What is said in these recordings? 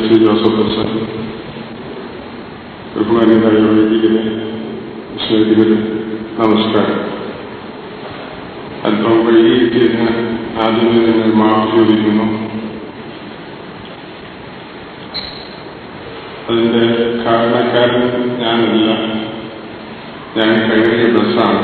S Joseph അച്ഛൻ ബഹുമാനിയായ വൈദികരെ സ്നേഹിതരെ നമസ്കാരം അല്പം വൈകിയെത്തിയതിന് ആദ്യമേ തന്നെ മാപ്പ് ചോദിക്കുന്നു അതിന്റെ കാരണക്കാരൻ ഞാനല്ല ഞാൻ കയറിയ ബസ്സാണ്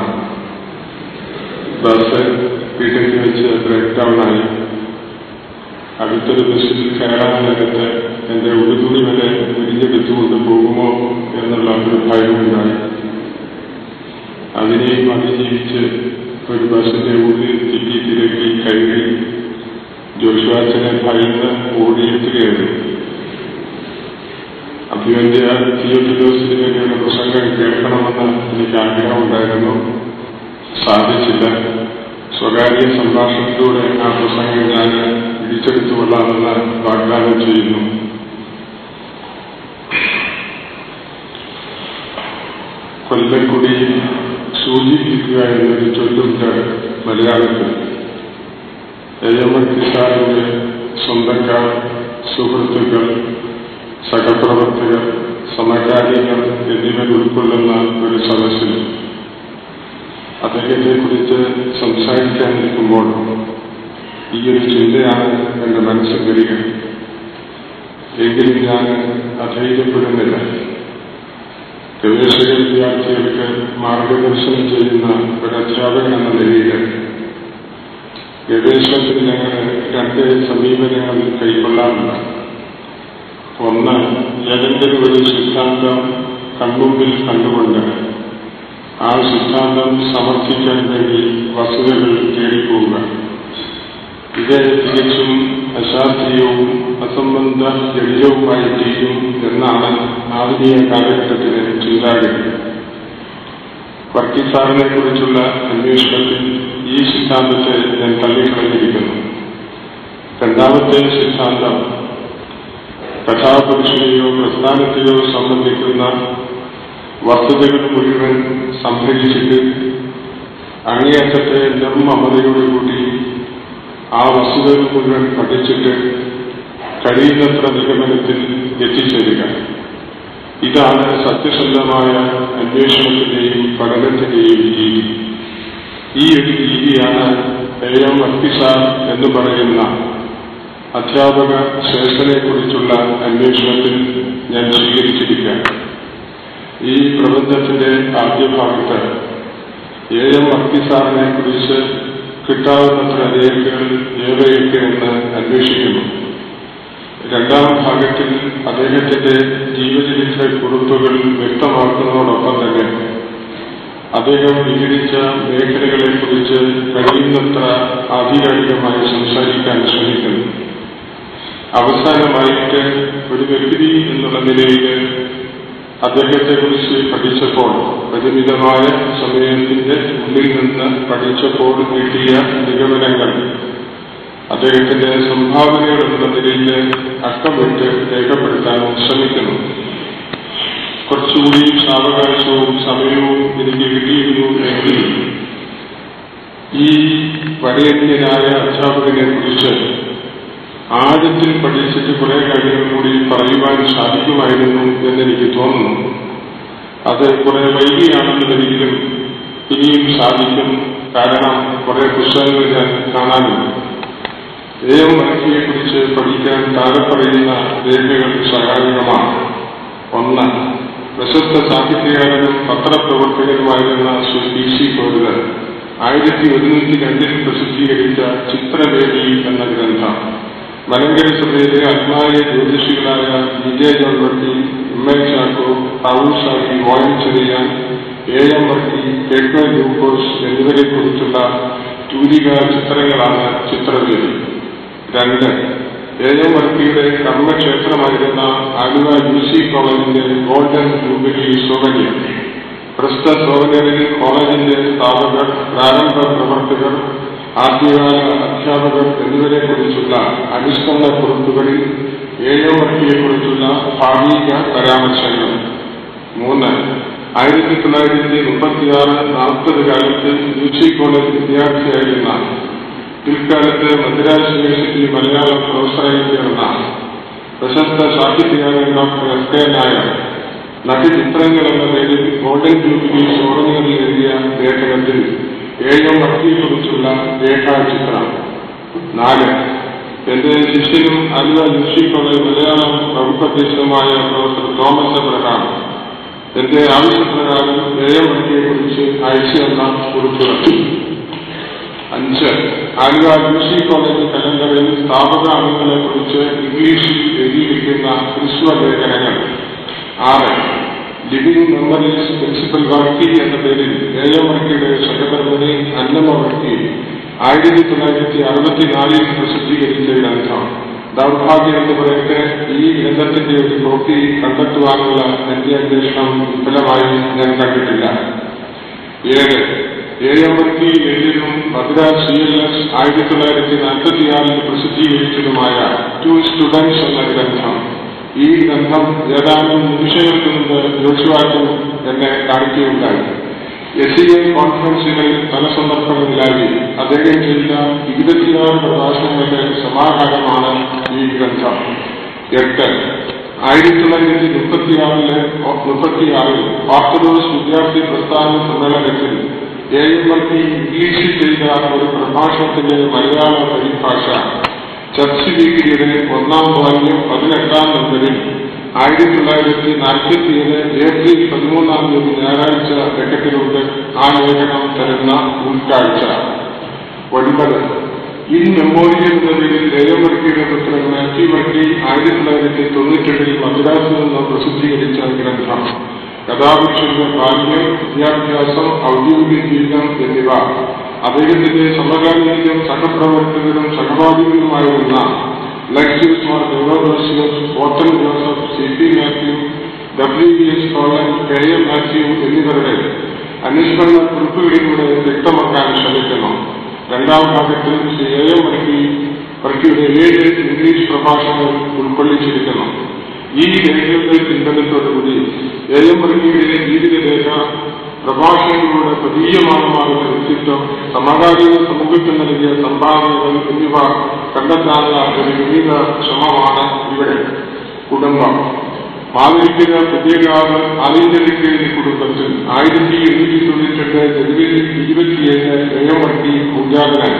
ബസ് വീട്ടിൽ വെച്ച് ബ്രേക്ക് ഡൗൺ ആയി അടുത്തൊരു ബസ്സിൽ കയറാൻ നേരത്ത് എന്റെ ഉടുതുണി വരെ ഉരിഞ്ഞെടുത്തുകൊണ്ട് പോകുമോ എന്നുള്ള ഒരു ഭയമുണ്ടായി അതിനെയും അതിജീവിച്ച് ഒരു ബസ്സിന്റെ ഉള്ളിൽ തിക്കി തിരക്കി കയറി ജോഷുവാച്ചനെ ഭയന്ന് ഓടിയെത്തുകയായിരുന്നു അഭിവന്ധ്യ തിയോഫിലോസിന് വേണ്ടിയുള്ള പ്രസംഗം കേൾക്കണമെന്ന് എനിക്ക് ആഗ്രഹമുണ്ടായിരുന്നു സാധിച്ചില്ല സ്വകാര്യ സംഭാഷണത്തിലൂടെ ആ പ്രസംഗം ഞാൻ പിടിച്ചെടുത്തുകൊള്ളാമെന്ന് വാഗ്ദാനം ചെയ്യുന്നു കൊല്ലക്കുടി സൂചിപ്പിക്കുക എന്നൊരു ചൊല്ലുണ്ട് മലയാളത്തിൽ എയമ്മത്തി സാറിന്റെ സ്വന്തക്കാർ സുഹൃത്തുക്കൾ സഹപ്രവർത്തകർ സമകാലികർ എന്നിവർ ഉൾക്കൊള്ളുന്ന ഒരു സദസ്സിൽ അദ്ദേഹത്തെ കുറിച്ച് സംസാരിക്കാൻ നിൽക്കുമ്പോൾ ഈ ഒരു ചിന്തയാണ് എന്റെ മനസ്സിൽ വരിക എങ്കിലും ഞാൻ അധൈര്യപ്പെടുന്നില്ല ഗവേഷക വിദ്യാർത്ഥികൾക്ക് മാർഗദർശനം ചെയ്യുന്ന ഒരു അധ്യാപകൻ എന്ന നിലയിൽ ഗവേഷണത്തിൽ ഞങ്ങൾ രണ്ട് സമീപനങ്ങൾ കൈക്കൊള്ളാറുണ്ട് ഒന്ന് ഏതെങ്കിലും ഒരു സിദ്ധാന്തം കൺമുമ്പിൽ കണ്ടുകൊണ്ട് ആ സിദ്ധാന്തം സമർത്ഥിക്കാൻ വേണ്ടി വസ്തുതകൾ തേടിപ്പോവുക ഇത് തികച്ചും അശാസ്ത്രീയവും അസംബന്ധ ജടിലവുമായി തീരും എന്നാണ് ആധുനിക കാലഘട്ടത്തിലെ ചിന്താഗതി വർക്കിസാറിനെ കുറിച്ചുള്ള അന്വേഷണത്തിൽ ഈ സിദ്ധാന്തത്തെ ഞാൻ തള്ളിക്കളഞ്ഞിരിക്കുന്നു രണ്ടാമത്തെ സിദ്ധാന്തം കഥാപുരുഷനെയോ പ്രസ്ഥാനത്തെയോ സംബന്ധിക്കുന്ന വസ്തുതകൾ മുഴുവൻ സംഭരിച്ചിട്ട് അങ്ങേയറ്റത്തെ നിർമ്മമതയോടുകൂടി ആ വസ്തുതകൾ മുഴുവൻ പഠിച്ചിട്ട് കഴിയുന്നത്ര നിഗമനത്തിൽ എത്തിച്ചേരുക ഇതാണ് സത്യസന്ധമായ അന്വേഷണത്തിന്റെയും പഠനത്തിന്റെയും രീതി ഈ ഒരു രീതിയാണ് എ എം അർപ്പിസാർ എന്ന് പറയുന്ന അധ്യാപക ശ്രേഷ്ഠനെ കുറിച്ചുള്ള അന്വേഷണത്തിൽ ഞാൻ സ്വീകരിച്ചിരിക്കുക ഈ പ്രബന്ധത്തിന്റെ ആദ്യ ഭാഗത്ത് എ എം അർപ്പിസാറിനെ കുറിച്ച് കിട്ടാവുന്നത്ര രേഖകൾ ഏവയൊക്കെ എന്ന് അന്വേഷിക്കുന്നു രണ്ടാം ഭാഗത്തിൽ അദ്ദേഹത്തിന്റെ ജീവചരിത്ര കുറിപ്പുകൾ വ്യക്തമാക്കുന്നതോടൊപ്പം തന്നെ അദ്ദേഹം വിഹരിച്ച മേഖലകളെ കുറിച്ച് കഴിയുന്നത്ര ആധികാരികമായി സംസാരിക്കാൻ ശ്രമിക്കുന്നു അവസാനമായിട്ട് ഒരു വ്യക്തി എന്നുള്ള നിലയിൽ അദ്ദേഹത്തെ കുറിച്ച് പഠിച്ചപ്പോൾ പരിമിതമായ സമയത്തിന്റെ ഉള്ളിൽ നിന്ന് പഠിച്ചപ്പോൾ കിട്ടിയ നിഗമനങ്ങൾ അദ്ദേഹത്തിന്റെ സംഭാവനകൾ എന്ന നിലയിൽ അക്കമിട്ട് രേഖപ്പെടുത്താൻ ശ്രമിക്കുന്നു കുറച്ചുകൂടി സാവകാശവും സമയവും എനിക്ക് കിട്ടിയിരുന്നു എങ്കിൽ ഈ വരേണ്യനായ അധ്യാപകനെ കുറിച്ച് ആഴത്തിൽ പഠിച്ചിട്ട് കുറെ കാര്യങ്ങൾ കൂടി പറയുവാൻ സാധിക്കുമായിരുന്നു എന്നെനിക്ക് തോന്നുന്നു അത് കുറെ വൈകിയാണെന്നുണ്ടെങ്കിലും ഇനിയും സാധിക്കും കാരണം കുറെ പുസ്തകങ്ങൾ ഞാൻ കാണാനുണ്ട് ഏവം മനസ്സിനെ കുറിച്ച് പഠിക്കാൻ താഴെ പറയുന്ന രേഖകൾ സഹായകമാണ് ഒന്ന് പ്രശസ്ത സാഹിത്യകാരനും പത്രപ്രവർത്തകനുമായിരുന്ന ശ്രീ പി സി കോരുതൻ ആയിരത്തി ഒരുന്നൂറ്റി രണ്ടിൽ പ്രസിദ്ധീകരിച്ച ചിത്രവേദി എന്ന ഗ്രന്ഥം മലങ്കര സഭയിലെ ആത്മായ ജ്യോതിഷികളായ V J John Varkey M A Chacko Rao Sahib O M Cherian A M Varkey K K Lukose എന്നിവരെ കുറിച്ചുള്ള തൂലിക ചിത്രങ്ങളാണ് ചിത്രവേദി രണ്ട് എ എം വർക്കിയുടെ കർമ്മക്ഷേത്രമായിരുന്ന ആലുവ യു സി കോളേജിന്റെ ഗോൾഡൻ ജൂബിലി സോവനിയർ പ്രസ്തുത സോവനിയറിൽ കോളേജിന്റെ സ്ഥാപകർ പ്രാരംഭ പ്രവർത്തകർ ആദ്യകാല അധ്യാപകർ എന്നിവരെ കുറിച്ചുള്ള അനുസ്മരണ കുറിപ്പുകളിൽ എ എം വർക്കിയെ കുറിച്ചുള്ള ഭാഗിക പരാമർശങ്ങൾ മൂന്ന് ആയിരത്തി തൊള്ളായിരത്തി മുപ്പത്തിയാറ് നാൽപ്പത് കാലത്ത് യു സി കോളേജ് വിദ്യാർത്ഥിയായിരുന്ന പിൽക്കാലത്ത് മദ്രാസ് യൂണിവേഴ്സിറ്റി മലയാളം പ്രൊഫസറായി ചേർന്ന പ്രശസ്ത സാഹിത്യകാരൻ ഡോക്ടർ എസ് കെ നായർ നട്ടുചിത്രങ്ങൾ എന്ന പേരിൽ ഗോൾഡൻ ജൂബിലി സോറനുകളിൽ എഴുതിയ ലേഖനത്തിൽ എ എം വർക്കിയെക്കുറിച്ചുള്ള രേഖാചിത്രം നാല് എന്റെ ശിഷ്യനും അലുവ യൂഷി കോളേജ് മലയാളം വകുപ്പധ്യക്ഷനുമായ പ്രൊഫസർ തോമസ് എബ്രഹാം എന്റെ ആവശ്യപ്രകാരം എ എം വർക്കിയെക്കുറിച്ച് അയച്ചു തന്ന കുറിപ്പുകൾ അഞ്ച് ആലുവ യൂസി കോളേജ് കലണ്ടറിൽ സ്ഥാപക അംഗങ്ങളെ കുറിച്ച് ഇംഗ്ലീഷിൽ എഴുതിയിരിക്കുന്ന ഹ്രസ്വ ലേഖനങ്ങൾ ആറ് ലിവിംഗ് മെമ്മറീസ് പ്രിൻസിപ്പൽ വർക്കി എന്ന പേരിൽ എ എം വർക്കിയുടെ സഹധർമ്മിണി അന്നമ്മ വർക്കി ആയിരത്തി തൊള്ളായിരത്തി അറുപത്തിനാലിൽ പ്രസിദ്ധീകരിച്ച ഗ്രന്ഥം ദൗർഭാഗ്യം എന്ന് പറയട്ടെ ഈ ഗ്രന്ഥത്തിന്റെ ഒരു കോപ്പി കണ്ടെത്തുവാനുള്ള എന്റെ അന്വേഷണം വിഫലമായി ഞാൻ കണ്ടിട്ടില്ല ഏഴ് എ എം വർക്കി എഴുതിയതും മദ്രാസ് സി എൽ എസ് ആയിരത്തി തൊള്ളായിരത്തി നാൽപ്പത്തിയാറിൽ പ്രസിദ്ധീകരിച്ചതുമായ ടു സ്റ്റുഡൻസ് എന്ന ഗ്രന്ഥം ഈ ഗ്രന്ഥം ഏതാനും നിമിഷങ്ങൾക്ക് മുമ്പ് ജോഷുവാറ്റം എന്നെ കാണിക്കുകയുണ്ടായി എസ് ഇ എ കോൺഫറൻസുകളിൽ പല സന്ദർഭങ്ങളിലായി അദ്ദേഹം ചെയ്ത ഇരുപത്തിയാറ് പ്രഭാഷണങ്ങളുടെ സമാഹാരമാണ് ഈ ഗ്രന്ഥം എട്ട് ആയിരത്തി തൊള്ളായിരത്തി മുപ്പത്തിയാറില് മുപ്പത്തിയാറിൽ ഓർത്തഡോക്സ് വിദ്യാർത്ഥി പ്രസ്ഥാന സമ്മേളനത്തിൽ എ എം വർക്കി ഇംഗ്ലീഷിൽ ചെയ്ത ഒരു പ്രഭാഷണത്തിന്റെ മലയാള പരിഭാഷ ചർച്ച് വീക്കിലിയുടെ ഒന്നാം വാല്യം പതിനെട്ടാം നമ്പറിൽ ആയിരത്തി തൊള്ളായിരത്തി നാൽപ്പത്തിയേഴ് ഏപ്രിൽ പതിമൂന്നാം തീയതി ഞായറാഴ്ച ലക്കത്തിലുണ്ട് ആ ലേഖനം തരുന്ന ഉൾക്കാഴ്ച ഒൻപത് ഇൻ മെമ്മോറിയൽ എന്ന പേരിൽ ലേലവർക്കിയുടെ പുത്രൻ മാത്യു വർക്കി ആയിരത്തി തൊള്ളായിരത്തി തൊണ്ണൂറ്റെട്ടിൽ മദ്രാസിൽ നിന്ന് പ്രസിദ്ധീകരിച്ച ഗ്രന്ഥം കഥാപുരുഷന്റെ ബാല്യം വിദ്യാഭ്യാസം ഔദ്യോഗിക ജീവിതം എന്നിവ അദ്ദേഹത്തിന്റെ സമകാലികരും സഹപ്രവർത്തകരും സഹപാഠികളുമായിരുന്ന ലക്ഷ്യൂസ് Mar Theodosius Pothan Joseph C P Mathew W B S Collins K M Mathew എന്നിവരുടെ അനുസ്മരണ കുറിപ്പുകളിലൂടെ വ്യക്തമാക്കാൻ ശ്രമിക്കുന്നു രണ്ടാം ഭാഗത്തിൽ ശ്രീ എ എം വർക്കി വർക്കിയുടെ ഏഴ് ഇംഗ്ലീഷ് പ്രഭാഷണങ്ങൾ ഉൾക്കൊള്ളിച്ചിരിക്കുന്നു ഈ രേഖകളുടെ പിൻബലത്തോടുകൂടി എ എം വർക്കിയുടെ ജീവിതരേഖ പ്രഭാഷണങ്ങളുടെ പ്രതീയമാനമാകുന്ന വ്യക്തിത്വം സമകാലിക സമൂഹത്തിൽ നൽകിയ സംഭാവനകൾ എന്നിവ കണ്ടെത്താനുള്ള ഒരു വിനീത ശ്രമമാണ് ഇവിടെ കുടുംബം മാവേലിക്കര പുതിയകാവ് ആലിഞ്ചലിക്കേരി കുടുംബത്തിൽ ആയിരത്തി എണ്ണൂറ്റി തൊണ്ണൂറ്റെട്ട് ജനുവരി ഇരുപത്തിയേഴ് ജയമർത്തി പൂജാതനായി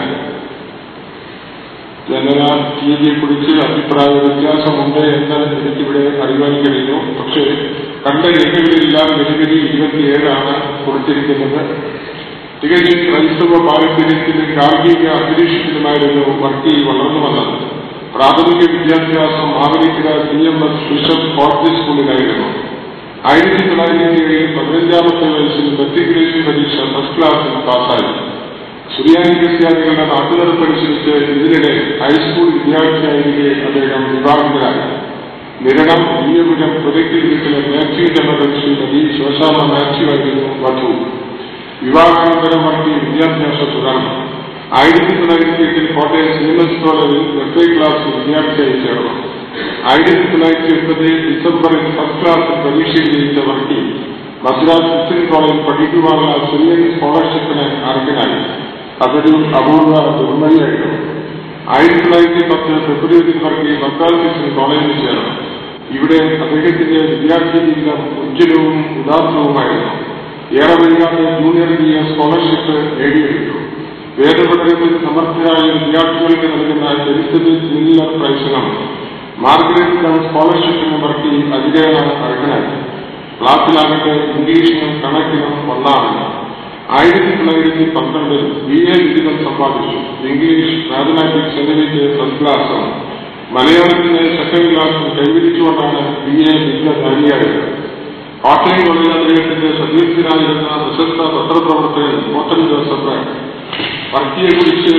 ജനന തീയതിയെക്കുറിച്ച് അഭിപ്രായ വ്യത്യാസമുണ്ട് എന്ന് എനിക്കിവിടെ അറിയാൻ കഴിഞ്ഞു പക്ഷേ കണ്ട രേഖകളിലെല്ലാം ജനുവരി ഇരുപത്തിയേഴാണ് കൊടുത്തിരിക്കുന്നത് തികച്ചും ക്രൈസ്തവ പാരമ്പര്യത്തിലും ഗാർഹിക അന്തരീക്ഷത്തിലുമായിരുന്നു വർക്കി വളർന്നു വന്നത് പ്രാഥമിക വിദ്യാഭ്യാസം Mavelikara C M S bishop cottage സ്കൂളിലായിരുന്നു ആയിരത്തി തൊള്ളായിരത്തി ഏഴിൽ പതിനഞ്ചാമത്തെ വയസ്സിൽ മെട്രിക്കുലേഷൻ പരീക്ഷ ഫസ്റ്റ് ക്ലാസ്സിൽ പാസ്സായി സുറിയാനി ക്രിസ്ത്യാനികളുടെ നാട്ടുനടപ്പനുസരിച്ച് ഇതിനിടെ ഹൈസ്കൂൾ വിദ്യാർത്ഥിയായിരിക്കെ അദ്ദേഹം വിവാഹിതരായി നിരണം ഈയപുരം പുരയ്ക്കൽ വീട്ടിലെ മാത്യു ജനറൽ ശ്രീമതി ശോശാമ മാത്യു ആയിരുന്നു വധു വിവാഹാനന്തരം വർക്കി വിദ്യാഭ്യാസം തുടർന്നു ആയിരത്തി തൊള്ളായിരത്തി എട്ടിൽ കോട്ടയം സി എം എസ് കോളേജിൽ എഫ് ക്ലാസ് വിദ്യാർത്ഥിയായി ചേർന്നു ആയിരത്തി തൊള്ളായിരത്തി എൺപത് ഡിസംബറിൽ ഫസ്റ്റ് ക്ലാസ് പരീക്ഷ ജയിച്ച വർക്കി മദ്രാസ് ക്രിസ്ത്യൻ കോളേജ് പഠിക്കുവാനുള്ള സിറിയൻ സ്കോളർഷിപ്പിന് അർഹനായി അതൊരു അപൂർവ ദുർമഴിയായിരുന്നു ആയിരത്തി തൊള്ളായിരത്തി പത്ത് ഫെബ്രുവരി വർക്കി മദ്രാസ് ക്രിസ്ത്യൻ കോളേജിൽ ചേർന്നു ഇവിടെ അദ്ദേഹത്തിന്റെ വിദ്യാർത്ഥി ജീവിതം ഉജ്ജ്വലവും ഉദാത്തവുമായിരുന്നു ഏറെ വൈകാതെ ജൂനിയർ ബി എ സ്കോളർഷിപ്പ് നേടിയെടുത്തു വേദപഠനത്തിൽ സമർത്ഥരായ വിദ്യാർത്ഥികൾക്ക് നൽകുന്ന എലിസബത്ത് മില്ലർ പ്രൈസിനും മാർഗരറ്റ് ബ്രൗൺ സ്കോളർഷിപ്പിനും വർക്കി അതിരേണ അർഹനായി ക്ലാസ്സിലാകട്ടെ ഇംഗ്ലീഷിനും കണക്കിനും ഒന്നാണ് ആയിരത്തി തൊള്ളായിരത്തി പന്ത്രണ്ടിൽ ബി എ ബിരുദം സമ്പാദിച്ചു ഇംഗ്ലീഷ് മാത്തമാറ്റിക്സ് എന്നിവയ്ക്ക് ഫസ്റ്റ് ക്ലാസും മലയാളത്തിന് സെക്കൻഡ് ക്ലാസും കൈവരിച്ചുകൊണ്ടാണ് ബി എ ബിരുദധാരിയായത് കോട്ടയം കോളേജ് അദ്ദേഹത്തിന്റെ സതീർത്ഥനായിരുന്ന പ്രശസ്ത പത്രപ്രവർത്തകൻ മോത്തൻ ജോസഫ് വർക്കിയെക്കുറിച്ച്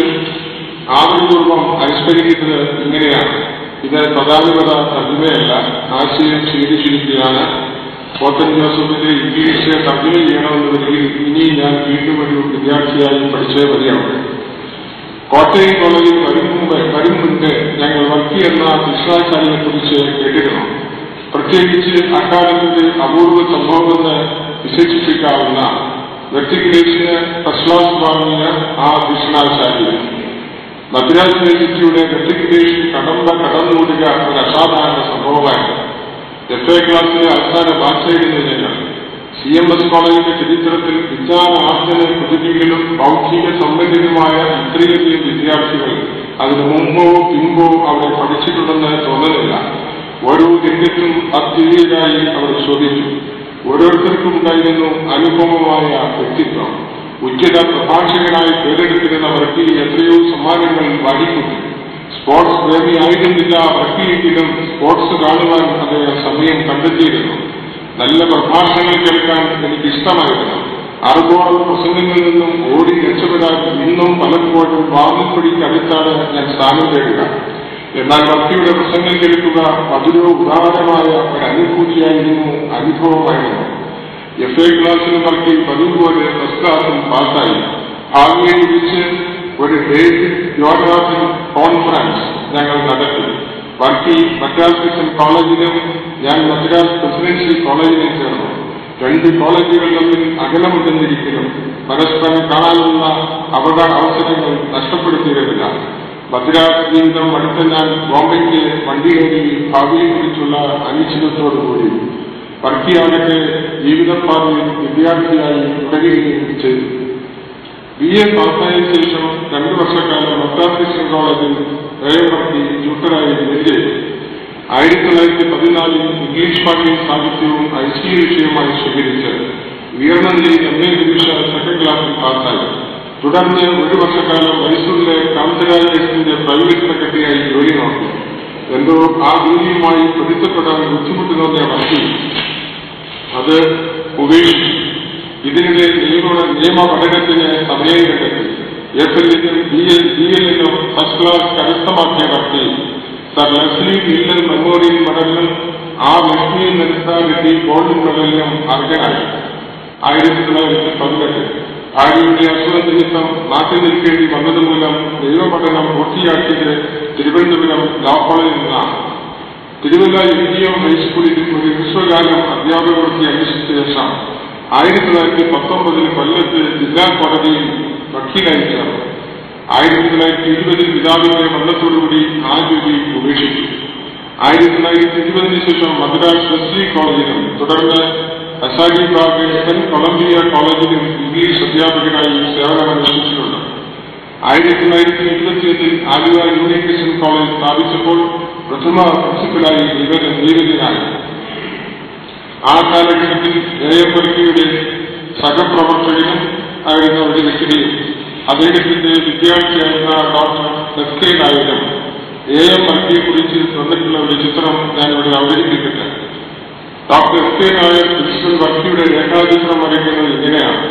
ആദരപൂർവം അനുസ്മരിക്കുന്നത് ഇങ്ങനെയാണ് ഇത് പ്രധാനപത തർജ്ജമയല്ല ആശയം സ്വീകരിച്ചിരിക്കുകയാണ് പോത്തൻ ജോസഫിന്റെ ഇംഗ്ലീഷ് തർജ്ജമ ചെയ്യണമെന്ന് വരികിൽ ഇനി ഞാൻ വീണ്ടും ഒരു വിദ്യാർത്ഥിയായി പഠിച്ചേ മതിയാവും കോട്ടയം കോളേജിൽ വരും മുമ്പ് വരും മുൻപ് ഞങ്ങൾ വർക്കി എന്ന വിശ്വാസാലിയെ കുറിച്ച് കേട്ടിരുന്നു പ്രത്യേകിച്ച് അക്കാലത്തിന്റെ അപൂർവ സംഭവമെന്ന് വിശേഷിപ്പിക്കാവുന്ന മെട്രിക്കുലേഷന് ഫസ്റ്റ് ക്ലാസ് വാങ്ങിയ ആ വിശ്വനാശാലി മദ്രാസ് യൂണിവേഴ്സിറ്റിയുടെ റെസിഗ്നേഷൻ കടമ്പ കടന്നുകൂടുക ഒരു അസാധാരണ സംഭവമായിരുന്നു എഫ് എ ക്ലാസ്സിലെ അവസാന ബാച്ചായിരുന്നു ഞങ്ങൾ സി എം എസ് കോളേജിന്റെ ചരിത്രത്തിൽ വിജ്ഞാന ആർജന കുതിരികളും ബൗദ്ധിക സമ്പന്നരുമായ ഇത്രയധികം വിദ്യാർത്ഥികൾ അതിനു മുമ്പോ പിമ്പോ അവിടെ പഠിച്ചിട്ടുണ്ടെന്ന് തോന്നുന്നില്ല ഓരോ രംഗത്തും അദ്വിതീയരായി അവർ ശോഭിച്ചു ഓരോരുത്തർക്കും ഉണ്ടായിരുന്നു അനുപമമായ വ്യക്തിത്വം ഉച്ചത പ്രഭാഷകനായി പേരെടുത്തിരുന്ന വർക്കി എത്രയോ സമ്മാനങ്ങൾ വാങ്ങിക്കൂട്ടി സ്പോർട്സ് പ്രേമി ആയിരുന്നില്ല വർക്കിയെങ്കിലും സ്പോർട്സ് കാണുവാൻ അദ്ദേഹം സമയം കണ്ടെത്തിയിരുന്നു നല്ല പ്രഭാഷണങ്ങൾ കേൾക്കാൻ എനിക്ക് ഇഷ്ടമായിരുന്നു അറുപോളം പ്രസംഗങ്ങളിൽ നിന്നും ഓടി രക്ഷപ്പെടാൻ ഇന്നും പലപ്പോഴും വാതിൽപ്പടിക്കടുത്താണ് ഞാൻ സ്ഥാനം തേടുക എന്നാൽ ഭക്തിയുടെ പ്രസംഗം കേൾക്കുക മധുരോ ഉദാരമായ ഒരു അനുഭൂതിയായിരുന്നു അനുഭവമായിരുന്നു എഫ് എ ക്ലാസ്സിന് ഭക്തി പതിവ് പോലെ ഫസ്റ്റ് ക്ലാസ്സിൽ പാസ്സായി ഭാവിയെ കുറിച്ച് ഒരു ഡേറ്റ് ജിയോഗ്രാഫി കോൺഫറൻസ് ഞങ്ങൾ നടത്തി ഭക്തി മദ്രാസ് മിഷൻ കോളേജിലും ഞാൻ മദ്രാസ് പ്രസിഡൻഷ്യൽ കോളേജിലും ചേർന്നു രണ്ട് കോളേജുകൾ തമ്മിൽ അകലമുണ്ടെന്നിരിക്കലും പരസ്പരം കാണാനുള്ള അവക അവസരങ്ങൾ നഷ്ടപ്പെടുത്തിയിരുന്നില്ല മദ്രാസ് ജീവിതം അടുത്ത ഞാൻ ബോംബെക്ക് വണ്ടിയേറി ഭാവിയെക്കുറിച്ചുള്ള അനിശ്ചിതത്തോടുകൂടി വർക്കിയാകട്ടെ ജീവിതപാതയിൽ വിദ്യാർത്ഥിയായി തുടരുകയും ചെയ്തു ബി എ പാസ്സായ ശേഷം രണ്ടു വർഷക്കാലം മദ്രാസ് ക്രിസ്ത്യൻ കോളേജിൽ റേവർക്കി ട്യൂട്ടറായി ജോലി ആയിരത്തി തൊള്ളായിരത്തി പതിനാലിൽ ഇംഗ്ലീഷ് ഭാഷയും സാഹിത്യവും ഐ സി വിഷയമായി സ്വീകരിച്ച് ഉയർന്ന നിലയിൽ എം എ ഡിവിഷൻ സെക്കൻഡ് ക്ലാസ്സിൽ പാസ്സായി തുടർന്ന് ഒരു വർഷക്കാലം മൈസൂരിലെ കാന്തരാജേഷിന്റെ പ്രൈവറ്റ് സെക്രട്ടറിയായി ജോലി നോക്കി എന്തോ ആ ജോലിയുമായി പൊരുത്തപ്പെടാൻ ബുദ്ധിമുട്ട് തോന്നിയ വർക്കി അത് ഉപേക്ഷിച്ചു ഇതിനിടെ നിയമ നിയമ പഠനത്തിന് സമയം കണ്ടെത്തി എഫ് എല്ലിനും ബി എൽ ബി എല്ലിനും ഫസ്റ്റ് ക്ലാസ് കരസ്ഥമാക്കിയ Varkey sir Leslie Miller memorial മെഡലിനും ആ ലക്ഷ്മി നരസാഗതി ഗോൾഡ് മെഡലിനും അർഹനായി ആയിരത്തി തൊള്ളായിരത്തി പതിനെട്ട് ആര്യയുടെ അസുഖ നിമിത്തം നാട്ടിൽ നിൽക്കേണ്ടി വന്നതുമൂലം ദൈവപഠനം പൂർത്തിയാക്കിയത് തിരുവനന്തപുരം ലോ കോളേജിൽ നിന്നാണ് തിരുവല്ല എം ജി എം ഹൈസ്കൂളിൽ ഒരു ഹ്രസ്വകാലം അധ്യാപക വൃത്തി അന്വേഷിച്ച ശേഷം ആയിരത്തി തൊള്ളായിരത്തി പത്തൊമ്പതിൽ കൊല്ലത്ത് ജില്ലാ കോടതിയിൽ വക്കീലായി ചേർന്നു ആയിരത്തി തൊള്ളായിരത്തി ഇരുപതിൽ പിതാവിന്റെ മരണത്തോടുകൂടി ആ ജോലി ഉപേക്ഷിച്ചു ആയിരത്തി തൊള്ളായിരത്തി ഇരുപതിന് ശേഷം മദ്രാസ് വെസ്ലി കോളേജിലും തുടർന്ന് അസാഗി ബാഗ് എൻ കൊളംബിയ കോളേജിലും ഇംഗ്ലീഷ് അധ്യാപകനായി സേവനമനുഷ്ഠിച്ചിട്ടുണ്ട് ആയിരത്തി തൊള്ളായിരത്തി എഴുപത്തിയൊന്നിൽ ആലുവ യൂണിയൻ ക്രിസ്ത്യൻ കോളേജ് സ്ഥാപിച്ചപ്പോൾ പ്രഥമ പ്രിൻസിപ്പലായി നിവേദന നിയമിതനായി ആ കാലഘട്ടത്തിൽ എ എം വർക്കിയുടെ സഹപ്രവർത്തകനും ആയിരുന്ന ഒരു വ്യക്തിയും അദ്ദേഹത്തിന്റെ വിദ്യാർത്ഥിയായിരുന്ന ഡോക്ടർ എസ് കെ നായരും എ എം വർക്കിയെ കുറിച്ച് തന്നിട്ടുള്ള ഒരു ചിത്രം ഞാൻ ഇവിടെ അവതരിപ്പിക്കട്ടെ doctor S K Nair principal വർക്കിയുടെ രേഖാചിത്രം വരയ്ക്കുന്നത് ഇങ്ങനെയാണ്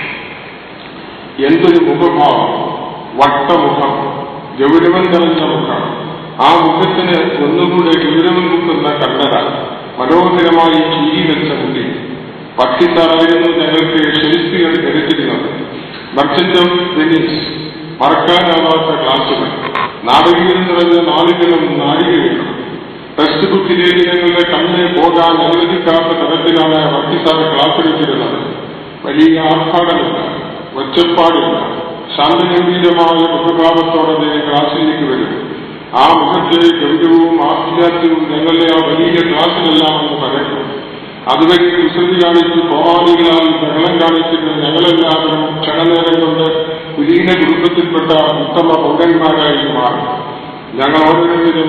എന്തൊരു മുഖഭാവം വട്ടമുഖം ഗൗരവം തെളിഞ്ഞ മുഖം ആ മുഖത്തിന് ഒന്നുകൂടെ ഗൗരവം കൂട്ടുന്ന കണ്ണട മനോഹരമായി ചിരി വെച്ച മുടി പട്ടിത്താറായിരുന്നു ഞങ്ങൾക്ക് ഷെൽഫികൾ എടുത്തിരുന്നത് മർച്ചന്റ് ഓഫ് വെനീസ് മറക്കാനാവാത്ത ക്ലാസുകൾ നാടകീയം നിറഞ്ഞ നാളുകളും നാഴികകളും ടെക്സ്റ്റ് ബുക്ക് ലേഖനങ്ങളുടെ കണ്ണ് പോകാൻ അനുവദിക്കാത്ത തരത്തിലാണ് വർക്കിസാറ് ക്ലാസ് എടുത്തിരുന്നത് വലിയ ആർഭാടമില്ല ഒച്ചപ്പാടില്ല ശാന്തഗംഭീരമായ മുഖഭാവത്തോടെ അദ്ദേഹം ക്ലാസ്സിലേക്ക് വരും ആ മുഖത്തെ ഗൗരവവും ആഭിജാത്യവും ഞങ്ങളുടെ ആ വലിയ ക്ലാസ്സിലെല്ലാം ഒന്ന് പരക്കും അതുവരെ കുസൃതി കാണിച്ച് കോമാളികളാൽ ബഹളം കാണിക്കുന്ന ഞങ്ങളെല്ലാവരും ക്ഷണനേരം കൊണ്ട് കുലീന കുടുംബത്തിൽപ്പെട്ട ഉത്തമ പൗരന്മാരായി മാറും ഞങ്ങൾ ഓരോരുത്തരും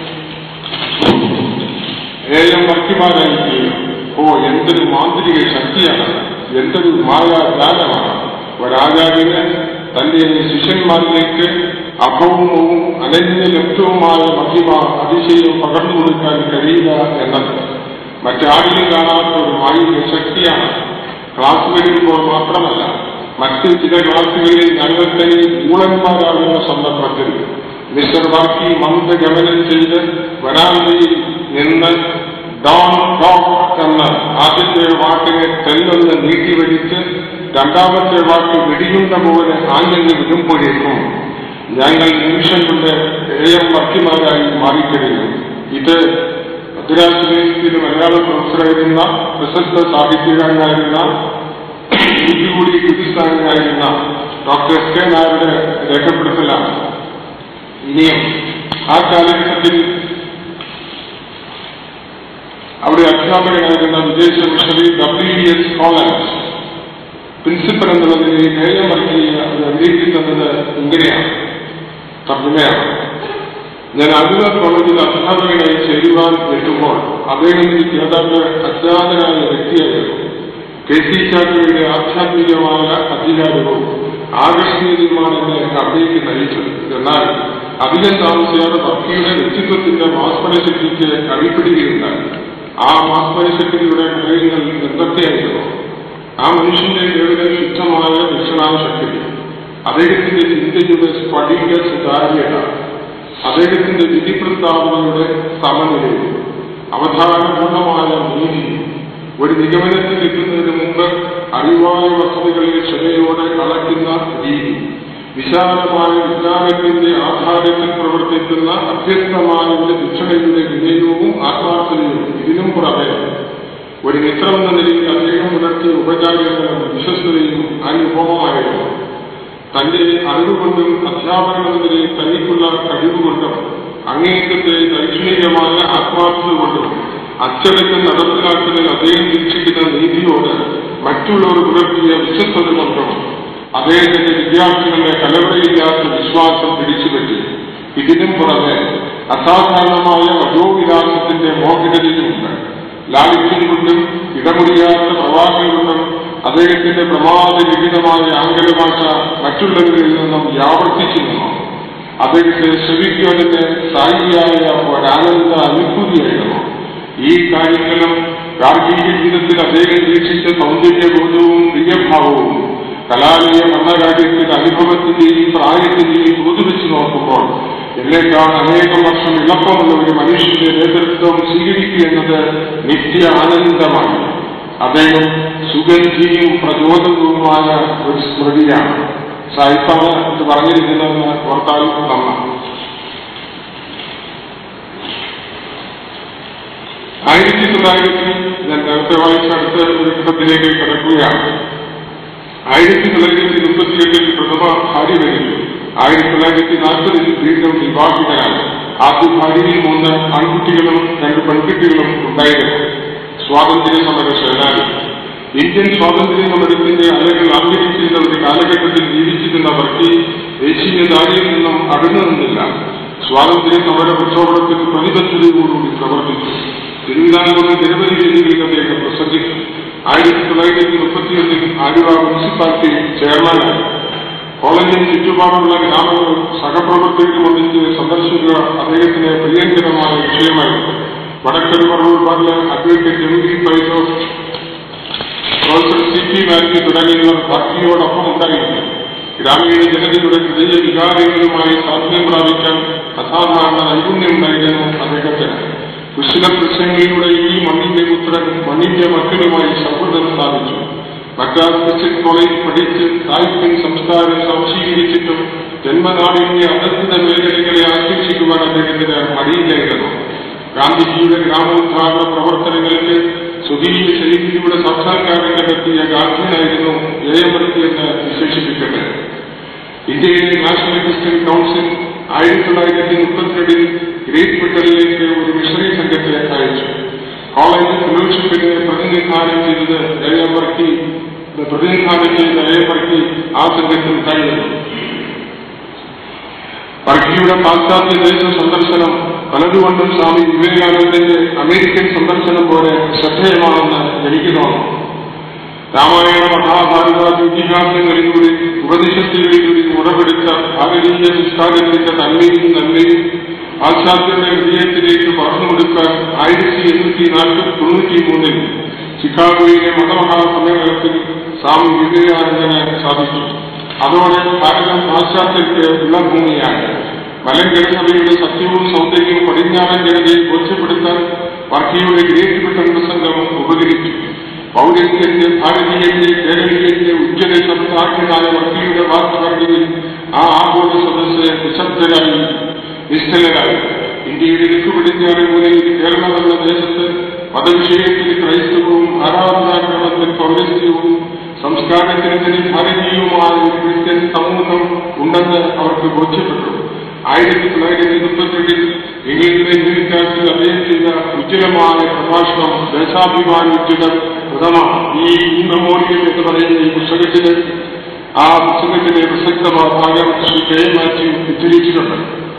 എ എം വർക്കിമാരായി തീരും ഓ എന്തൊരു മാന്ത്രിക ശക്തിയാണ് എന്തൊരു മായാജാലമാണ് ഒരാചാര്യന് തന്റെ ശിഷ്യന്മാരിലേക്ക് അഭൗമവും അനന്യലബ്ധവുമായ മഹിമ അതിശയം പകർന്നു കൊടുക്കാൻ കഴിയില്ല എന്നത് മറ്റാരിലും കാണാത്ത ഒരു മായിക ശക്തിയാണ് ക്ലാസ് വരുമ്പോൾ മാത്രമല്ല മറ്റ് ചില ക്ലാസുകളിൽ ഞങ്ങൾ തന്നെ ഊളന്മാരാകുന്ന സന്ദർഭത്തിൽ മിസ്റ്റർ വർക്കി മന്ദഗമനം ചെയ്ത് വരാന്തയിൽ നിന്ന് ഡോൺ ഡോഗ് എന്ന ആദ്യത്തെ വാക്കിനെ തെല്ലെന്ന് നീട്ടിവലിച്ച് രണ്ടാമത്തെ വാക്ക് വെടിയുണ്ട പോലെ ആഞ്ഞെന്ന് വിടുമ്പോഴേക്കും ഞങ്ങൾ നിമിഷം കൊണ്ട് എ എം വർക്കിമാരായി മാറിക്കഴിഞ്ഞു ഇത് മദ്രാസ് യൂണിവേഴ്സിറ്റിയിലെ മലയാള പ്രൊഫസറായിരുന്ന പ്രശസ്ത സാഹിത്യകാരനായിരുന്ന കൂടി കൃതിസ്ഥാനായിരുന്ന ഡോക്ടർ എസ് കെ നായരുടെ രേഖപ്പെടുത്തലാണ് ഇനിയും ആ കാലഘട്ടത്തിൽ അവിടെ അധ്യാപകനായിരുന്ന വിദേശ missionary W S Collins principal എന്നുള്ള നിലയിൽ ഏഴ് വർഗീയ അത് അംഗീകരിക്കുന്നത് ഇങ്ങനെയാണ് തർജ്ജമയാണ് ഞാൻ അരുവ കോളേജിൽ അധ്യാപകനായി ചേരുവാൻ എത്തുമ്പോൾ അദ്ദേഹം എനിക്ക് ഏതാണ്ട് അജ്ഞാതനായ വ്യക്തിയായിരുന്നു കെ സി ചാക്കോയുടെ ആധ്യാത്മികമായ അധികാരവും ആകർഷണീയതയുമാണ് എന്നെ അവിടേക്ക് നയിച്ചത് എന്നാൽ അധികം താമസിയാതെ ഭക്തിയുടെ വ്യക്തിത്വത്തിന്റെ മാസ്മരശക്തിക്ക് അടിപ്പിടുകയുണ്ടായി ആ മാസ്മരശക്തിയുടെ കാര്യങ്ങൾ എന്തൊക്കെയായിരുന്നു ആ മനുഷ്യന്റെ കേവല ശുദ്ധമായ ദക്ഷിണാശക്തി അദ്ദേഹത്തിന്റെ ചിന്തയുടെ സ്ഫടിക സുതാര്യത അദ്ദേഹത്തിന്റെ വിധി പ്രസ്താവനയുടെ സമനിലയും അവധാനപൂർണമായ നീതി ഒരു നിഗമനത്തിൽ എത്തുന്നതിന് മുമ്പ് അറിവായ വസ്തുതകളെ ക്ഷമയോടെ അളക്കുന്ന രീതി വിശാലമായ വിജ്ഞാനത്തിന്റെ ആധാരത്തിൽ പ്രവർത്തിക്കുന്ന അഭ്യസ്തമായ ഒരു ദക്ഷിണയുടെ വിനയവും ആത്മാർത്ഥതയും ഇതിനും പുറമെ ഒരു മിത്രം എന്ന നിലയിൽ അദ്ദേഹം പുലർത്തിയ ഉപചാരങ്ങളും വിശ്വസ്തതയും അനുപമമായിരുന്നു തന്റെ അറിവുകൊണ്ടും അധ്യാപകൻ എന്ന നിലയിൽ തനിക്കുള്ള കഴിവുകൊണ്ടും അങ്ങേയറ്റത്തെ ദൈക്ഷണികമായ ആത്മാർത്ഥത കൊണ്ടും അച്ചടക്കം നടപ്പിലാക്കുന്നതിൽ അദ്ദേഹം വീക്ഷിക്കുന്ന നീതിയോട് മറ്റുള്ളവർ പുലർത്തിയ വിശ്വസ്തത കൊണ്ടും അദ്ദേഹത്തിന്റെ വിദ്യാർത്ഥികളുടെ കലവറയില്ലാത്ത വിശ്വാസം പിടിച്ചുപറ്റി ഇതിനും പുറമെ അസാധാരണമായ വജോവിലാസത്തിന്റെ മോഹിതതയുമുണ്ട് ലാളിത്യം കൊണ്ടും ഇടമുടിയാത്ത പ്രവാഹം കൊണ്ടും അദ്ദേഹത്തിന്റെ പ്രമാദരഹിതമായ ആംഗല ഭാഷ മറ്റുള്ളവരിൽ നിന്നും വ്യാവർത്തിച്ചു നിന്നു അദ്ദേഹത്തെ ശ്രമിക്കുന്നതിന് സായിയായ ഒരാനന്ദ അനുഭൂതിയായിരുന്നു ഈ കാര്യങ്ങളും ഗാർഹിക ജീവിതത്തിൽ അദ്ദേഹം വീക്ഷിച്ച സൗന്ദര്യബോധവും പ്രിയഭാവവും കലാലയ മരണകാര്യത്തിൽ അനുഭവത്തിന്റെയും പ്രായത്തിന്റെയും പുതുവെച്ച് നോക്കുമ്പോൾ എന്നേക്കാൾ അനേകം വർഷം ഇളപ്പമുള്ള ഒരു മനുഷ്യന്റെ നേതൃത്വം സ്വീകരിക്കുക എന്നത് നിത്യ ആനന്ദമാണ് അദ്ദേഹം സുഗന്ധിയും പ്രചോദകവുമായ ഒരു സ്മൃതിയാണ് സായിപ്പാണ് ഇത് പറഞ്ഞിരിക്കുന്നതെന്ന് ഓർത്താൽ നന്നാണ് ആയിരത്തി തൊള്ളായിരത്തി ഞാൻ നേരത്തെ വായിച്ച അടുത്ത ഒരു ഘട്ടത്തിലേക്ക് കിടക്കുകയാണ് ആയിരത്തി തൊള്ളായിരത്തി മുപ്പത്തിയെട്ടിൽ പ്രഥമ ഭാര്യ വരികയും ആയിരത്തി തൊള്ളായിരത്തി നാൽപ്പതിൽ വീണ്ടും വിവാഹിതനായി ആദ്യ ഭാര്യയിൽ മൂന്ന് ആൺകുട്ടികളും രണ്ട് പെൺകുട്ടികളും ഉണ്ടായിരുന്നു സ്വാതന്ത്ര്യ സമര സേനാനി ഇന്ത്യൻ സ്വാതന്ത്ര്യ സമരത്തിന്റെ അലകൾ ആഗ്രഹിച്ചിരുന്ന ഒരു കാലഘട്ടത്തിൽ ജീവിച്ചിരുന്ന അവർക്ക് ദേശീയതാരിയിൽ നിന്നും അകന്നു നിന്നില്ല സ്വാതന്ത്ര്യ സമര പ്രക്ഷോഭത്തിൽ പ്രതിബദ്ധതയോടുകൂടി പ്രവർത്തിച്ചു തിരുവിതാംകൂറിൽ നിരവധി രീതികളിൽ അദ്ദേഹം പ്രസംഗിച്ചു ആയിരത്തി തൊള്ളായിരത്തി മുപ്പത്തിയൊന്നിൽ ആലുവ മുനിസിപ്പാലിറ്റി ചെയർമാനായി കോളേജിന് ചുറ്റുപാടുള്ള ഗ്രാമങ്ങളും സഹപ്രവർത്തകരും ഒന്നിച്ച് സന്ദർശിക്കുക അദ്ദേഹത്തിന് പ്രിയങ്കരമായ വിഷയമായിരുന്നു വടക്കൻ പറവൂർ പാർല അഡ്വക്കേറ്റ് എം വി പൈസോ പ്രൊഫസർ സി പി മാത്യു തുടങ്ങിയവർ പാർട്ടിയോടൊപ്പം ഉണ്ടായിരുന്നു ഗ്രാമീണ ജനതയുടെ ഹൃദയ വികാരങ്ങളുമായി സാധ്യം പ്രാപിക്കാൻ അസാധാരണ നൈപുണ്യമുണ്ടായിരുന്നു അദ്ദേഹത്തിന് കുശല പ്രശ്നങ്ങളിലൂടെ ഈ മണ്ണിന്റെ പുത്രൻ മണ്ണിന്റെ മക്കളുമായി സൗഹൃദം സ്ഥാപിച്ചു മദ്രാസ് ക്രിസ്ത്യൻ കോളേജ് പഠിച്ച് സാഹിത്യം സംസ്കാരം സംശീകരിച്ചിട്ടും ജന്മനാടിന്റെ അധസ്ഥിത മേഖലകളെ ആശ്ലേഷിക്കുവാൻ അദ്ദേഹത്തിന് മടിയില്ലായിരുന്നു ഗാന്ധിജിയുടെ ഗ്രാമോദ്ധാരണ പ്രവർത്തനങ്ങൾക്ക് സ്വകീയ ശൈലിയിലൂടെ സാക്ഷാത്കാരം കണ്ടെത്തിയ ഗാന്ധിയനായിരുന്നു ജയമർത്തി എന്ന് വിശേഷിപ്പിക്കട്ടെ ഇന്ത്യയിലെ നാഷണൽ ക്രിസ്ത്യൻ കൗൺസിൽ ആയിരത്തി തൊള്ളായിരത്തി മുപ്പത്തിരണ്ടിൽ ഗ്രേറ്റ് ബ്രിട്ടനിലേക്ക് ഒരു മിഷണറി സംഘത്തെ അയച്ചു കോളേജ് ഫെലോഷിപ്പിനെ പ്രതിനിധാനം ചെയ്തത് ജയമർത്തി പ്രതിനിധാനം ചെയ്ത ജയമർത്തി ആ സംഘത്തിൽ ഉണ്ടായിരുന്നു വർക്കിയുടെ പാശ്ചാത്യ ദേശ സന്ദർശനം പലതുകൊണ്ടും സ്വാമി വിവേകാനന്ദന്റെ അമേരിക്കൻ സന്ദർശനം പോലെ ശ്രദ്ധേയമാണെന്ന് എനിക്ക് തോന്നുന്നു രാമായണ മഹാഭാരത ഇതിഹാസങ്ങളിലൂടെ ഉപനിഷത്തുകളിലൂടെ ഉറവെടുത്ത ഭാരതീയ സംസ്കാരത്തിന്റെ നന്മയും നന്മയും പാശ്ചാത്യരുടെ ഹൃദയത്തിലേക്ക് പകർന്നു കൊടുക്കാൻ ആയിരത്തി എണ്ണൂറ്റി നാൽപ്പത്തി തൊണ്ണൂറ്റി മൂന്നിൽ ചിക്കാഗോയിലെ മതമഹാസമ്മേളനത്തിൽ സ്വാമി വിവേകാനന്ദന് സാധിച്ചു അതോടെ ഭാരതം പാശ്ചാത്യർക്ക് ഇളഭൂമിയായി മലങ്കര സഭയുടെ സത്യവും സൗന്ദര്യവും പടിഞ്ഞാറൻ ജനതയെ ബോധ്യപ്പെടുത്താൻ വർക്കിയുടെ ഗ്രേറ്റ് ബ്രിട്ടൻ പ്രസംഗം ഉപകരിച്ചു പൗരസ്ത്യന്റെ ഭാരതീയന്റെ കേരളീയന്റെ ഉജ്ജ്വല ശബ്ദാഖ്യനായ വർക്കിയുടെ വാക്കുപറഞ്ഞതിൽ ആ ആഗോള സദസ്സ് നിശബ്ദരായി നിശ്ചലരായി ഇന്ത്യയുടെ തെക്കു പടിഞ്ഞാറൻ മൂലയിൽ കേരളം എന്ന ദേശത്ത് മതവിഷയത്തിൽ ക്രൈസ്തവവും ആരാധനാക്രമത്തിൽ പൗരസ്ത്യവും സംസ്കാരത്തിന് ഭാരതീയവുമായ ഒരു ക്രിസ്ത്യൻ സമൂഹം ഉണ്ടെന്ന് അവർക്ക് ബോധ്യപ്പെട്ടു ആയിരത്തി തൊള്ളായിരത്തി മുപ്പത്തെട്ടിൽ ഇംഗ്ലണ്ടിലെ യൂണിക്കാസിൽ അദ്ദേഹം ചെയ്ത ഉജ്ജ്വലമായ പ്രഭാഷണം ദേശാഭിമാനിയുടെ പ്രഥമ ഈ മെമ്മോറിയൽ എന്ന് പറയുന്ന ഈ പുസ്തകത്തിന് ആ പുസ്തകത്തിലെ പ്രസക്തമായ ഭാഗം ശ്രീ കെ എം മാത്യു ഉദ്ധരിച്ചിട്ടുണ്ട്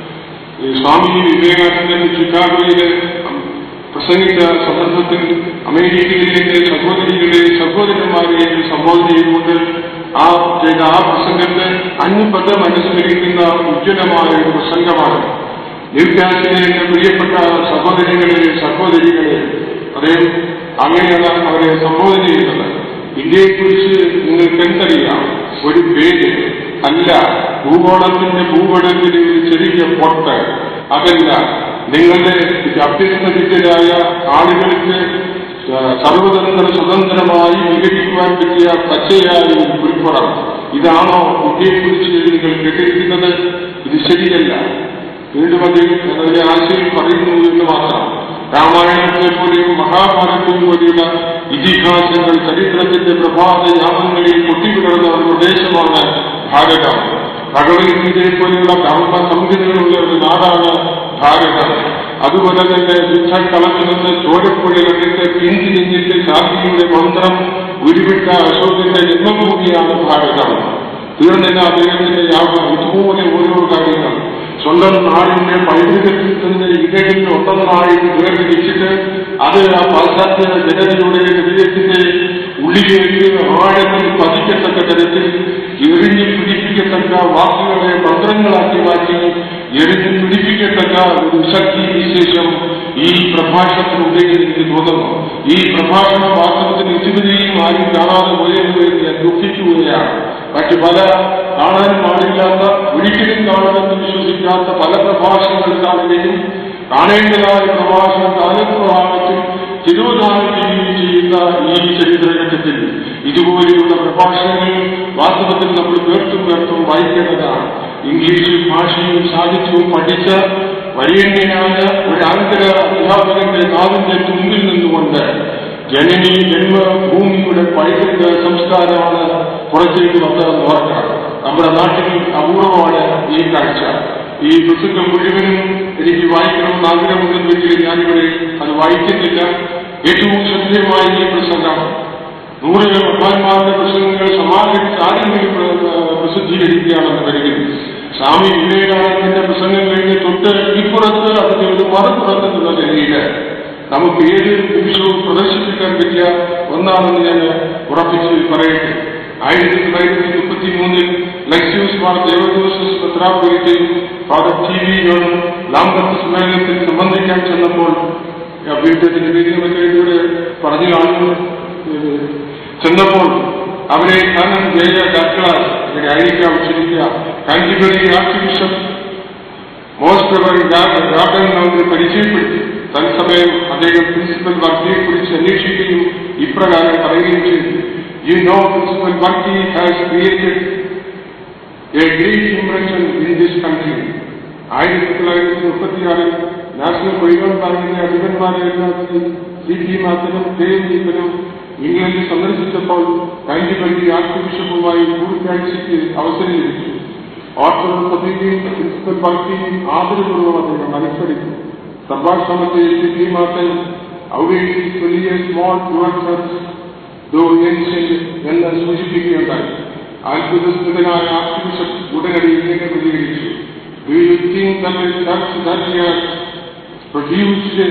ഈ സ്വാമി വിവേകാനന്ദൻ ചിക്കാഗോയില് പ്രസംഗിച്ച സന്ദർഭത്തിൽ അമേരിക്കയിലെ സഹോദരികളെ സഹോദരന്മാരെ സംബോധന ചെയ്തുകൊണ്ട് ആ ചെയ്ത ആ പ്രസംഗത്തെ അനുപദം അനുസ്മരിക്കുന്ന ഉജ്ജ്വലമായ ഒരു പ്രസംഗമാണ് ന്യൂക്കാസിലെ എന്റെ പ്രിയപ്പെട്ട സഹോദരങ്ങളെ സഹോദരികളെ അദ്ദേഹം അങ്ങനെയാണ് അവരെ സംബോധന ചെയ്യുന്നത് ഇന്ത്യയെക്കുറിച്ച് നിങ്ങൾക്ക് എന്തറിയാം ഒരു പേര് അല്ല ഭൂഗോളത്തിന്റെ ഭൂപടത്തിലെ ഒരു ചെറിയ പൊട്ട് അതല്ല നിങ്ങളുടെ അഭ്യസ്തവിദ്യരായ ആളുകൾക്ക് ആ, സർവതന്ത്ര സ്വതന്ത്രമായി വികസിക്കുവാൻ പറ്റിയ പച്ചയായ ഒരു പുൽപ്പുറം ഇതാണോ ഇന്ത്യയെക്കുറിച്ച് നിങ്ങൾ കേട്ടിരിക്കുന്നത് ഇത് ശരിയല്ല വീണ്ടും അദ്ദേഹം അതിന്റെ ആശയം പറയുന്നു എന്ന് മാത്രം രാമായണത്തെ പോലെയും മഹാഭാരതവും പോലെയുള്ള ഇതിഹാസങ്ങൾ ചരിത്രത്തിന്റെ പ്രഭാത യാമങ്ങളിൽ പൊട്ടിവിടർന്ന ഒരു പ്രദേശമാണ് ഭാരതം ഭഗവത്ഗീതയെ പോലെയുള്ള ധർമ്മ സംഹിതകളുള്ള ഒരു നാടാണ് ഭാരതം അതുപോലെ തന്നെ യുദ്ധക്കളത്തിൽ നിന്ന് ചോരപ്പുഴയിലൊക്കെ പിന്തിരിഞ്ഞിട്ട് ശാന്തിയുടെ മന്ത്രം ഉരുവിട്ട അശോകന്റെ ജന്മഭൂമിയാണ് ഭാരതം തീർന്നില്ല അദ്ദേഹത്തിന്റെ യാഗം ഇതുപോലെ ഓരോ കാര്യങ്ങൾ സ്വന്തം നാടിന്റെ പൈതൃകത്തിൽ തന്നെ ഇടയിൽ ഒന്നൊന്നായി വേർതിരിച്ചിട്ട് അത് ആ പാശ്ചാത്യ ജനതയുടെ ഹൃദയത്തിന്റെ ഉള്ളിലേക്ക് ആഴത്തിൽ പതിക്കത്തക്ക തരത്തിൽ എറിഞ്ഞു പിടിപ്പിക്കത്തക്ക വാക്കുകളെ മന്ത്രങ്ങളാക്കി മാറ്റി എറിഞ്ഞു പിടിപ്പിക്കത്തക്ക ഒരു ശക്തി വിശേഷം ഈ പ്രഭാഷണത്തിനുണ്ടെങ്കിൽ എനിക്ക് തോന്നുന്നു ഈ പ്രഭാഷണം വാസ്തവത്തിൽ ഇതുവരെയും ആരും കാണാതെ പോയതിന് ഞാൻ ദുഃഖിക്കുകയാണ് മറ്റു പല കാണാൻ പാടില്ലാത്ത ഒരിക്കലും കാണണമെന്ന് വിശ്വസിക്കാത്ത പല പ്രഭാഷണങ്ങൾ കാണുകയും കാണേണ്ടതായ പ്രഭാഷണം കാലപ്രഭാവത്തിൽ തിരുവതാനം ചെയ്യുകയും ചെയ്യുന്ന ഈ ചരിത്രഘട്ടത്തിൽ ഇതുപോലെയുള്ള പ്രഭാഷണങ്ങൾ വാസ്തവത്തിൽ നമ്മൾ പേർത്തും പേർത്തും വായിക്കേണ്ടതാണ് ഇംഗ്ലീഷ് ഭാഷയും സാഹിത്യവും പഠിച്ച വരേണ്യനായ ഒരു ആംഗല അധ്യാപകന്റെ നാവിന്റെ തുമ്പിൽ നിന്നുകൊണ്ട് ജനനി ജന്മഭൂമിയുടെ പൈതൃക സംസ്കാരമാണ് പുറത്തേക്ക് വന്നതെന്ന് ഓർക്കണം നമ്മുടെ നാട്ടിൽ അപൂർവമാണ് ഈ കാഴ്ച ഈ പുസ്തകം മുഴുവനും എനിക്ക് വായിക്കണമെന്ന് ആഗ്രഹമുണ്ടെങ്കിൽ ഞാനിവിടെ അത് വായിക്കുന്നില്ല ഏറ്റവും ശ്രദ്ധേയമായ ഈ പ്രസംഗം നൂറ് ഭഗവാന്മാരുടെ പ്രസംഗങ്ങൾ സമാഹരിച്ച് ആരെങ്കിലും പ്ര- പ്രസിദ്ധീകരിക്കുകയാണെന്ന് കരുതി സ്വാമി വിവേകാനന്ദന്റെ പ്രസംഗം കഴിഞ്ഞ് തൊട്ട് ഇപ്പുറത്ത് അതിന്റെ ഒരു മറുപുറത്ത് എന്നുള്ള നിലയിൽ നമുക്ക് ഏത് നിമിഷവും പ്രദർശിപ്പിക്കാൻ പറ്റിയ ഒന്നാണെന്ന് ഞാൻ ഉറപ്പിച്ച് പറയട്ടെ ആയിരത്തി തൊള്ളായിരത്തി മുപ്പത്തി മൂന്നിൽ ലക്ഷ്യൂസ് മാർ ദേവദോസസ് പത്രാപുരത്തെയും ഫാദർ ടി വി ജോണും ലാംബത്ത് സമ്മേളനത്തിൽ സംബന്ധിക്കാൻ ചെന്നപ്പോൾ അഭ്യർത്ഥത്തിന് പേരിലൊക്കെ ഇവിടെ പറഞ്ഞു കാണുന്നു ഏഹ്, ചെന്നപ്പോൾ അവരെ കാനം ജയ ഡാക്ടറാസ് അങ്ങനെ ആയിരിക്കാം ശരിക്കുക Canterbury archbishop most Gordon അവരെ പരിചയപ്പെടുത്തി തത്സമയം അദ്ദേഹം പ്രിൻസിപ്പൽ വർക്കിയെ കുറിച്ച് അന്വേഷിക്കുകയും ഇപ്രകാരം പറയുകയും ചെയ്തു you know principal Varkey has created a great impression in this country ആയിരത്തി തൊള്ളായിരത്തി മുപ്പത്തിയാറിൽ നാഷണൽ കൊയ്യോൺ ബാങ്കിന്റെ അധിപന്മാരായിരുന്ന സി പി മാത്തനും കെ എം ദീപനും ഇംഗ്ലണ്ടിൽ സന്ദർശിച്ചപ്പോൾ കാഞ്ചിപള്ളി ആർച്ച് ബിഷപ്പുമായി കൂടിക്കാഴ്ചയ്ക്ക് അവസരം ലഭിച്ചു ഓർത്തഡോക്സ് സഭയുടെയും പ്രിൻസിപ്പൽ വർക്കിയും ആദരപൂർവ്വം അദ്ദേഹം അനുസരിച്ചു സംഭാഷണത്തിൽ സി പി മാത്തൻ ഔഡേറ്റ് വലിയ സ്മോൾ ടുവർഡ് ദോ ഏൻഷ്യന്റ് എന്ന് സൂചിപ്പിക്കുകയുണ്ടായി അത്ഭുതസ്ഥിതനായ ആർച്ച് ബിഷപ്പ് ഉടനടി ഇങ്ങനെ പ്രതികരിച്ചു do you think that has produced